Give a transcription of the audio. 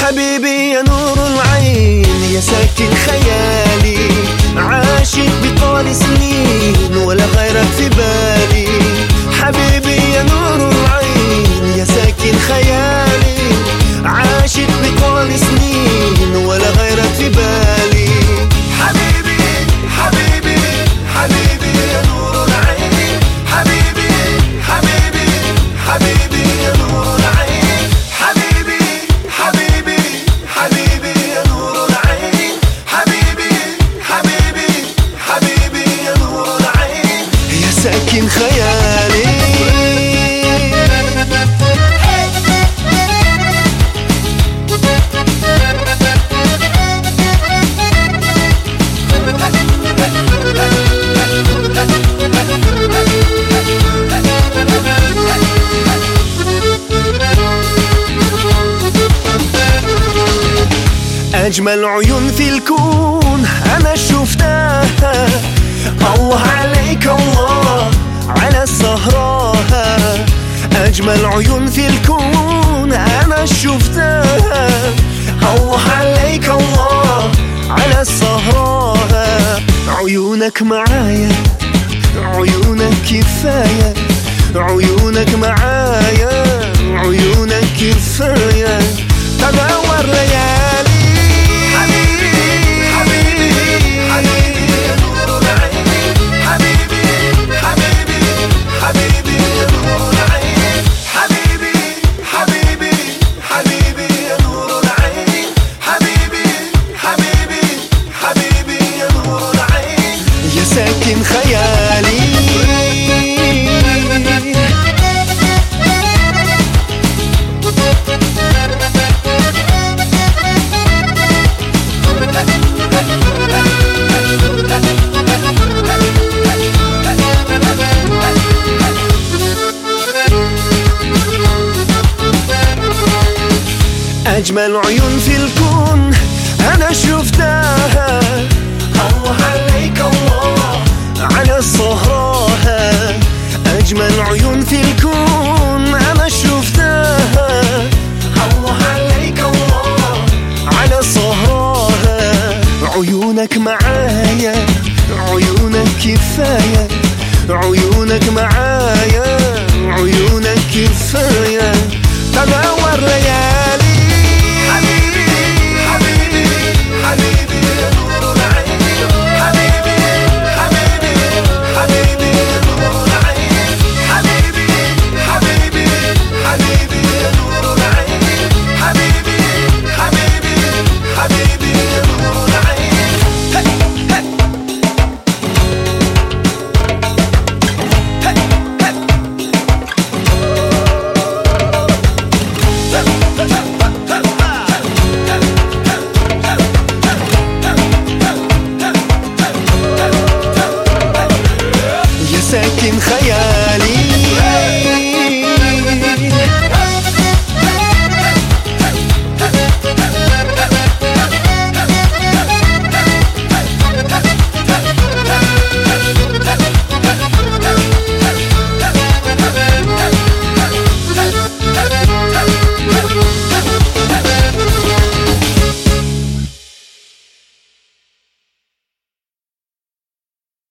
حبيبي يا نور العين يا ساكن خيالي عاشق بطال سنين ولا غيرك في بالي حبيبي يا نور العين يا ساكن خيالي عاشق بطال سنين ولا غيرك في بالي حبيبي حبيبي حبيبي يا نور العين حبيبي حبيبي حبيبي يا نور العين حبيبي حبيبي حبيبي يا نور العين حبيبي حبيبي حبيبي يا نور العين يا ساكن خيالي أجمل عيون في الكون أنا شفتها الله عليك الله على السهراها أجمل عيون في الكون أنا شفتها الله عليك الله على السهراها عيونك معايا عيونك كفاية عيونك معايا عيونك كفاية تدور ليالي حبيبي حبيبي حبيبي يا نور العين حبيبي حبيبي حبيبي يا نور العين حبيبي حبيبي حبيبي يا نور العين حبيبي حبيبي حبيبي يا نور العين يا ساكن خيالي أجمل عيون في الكون أنا شفتها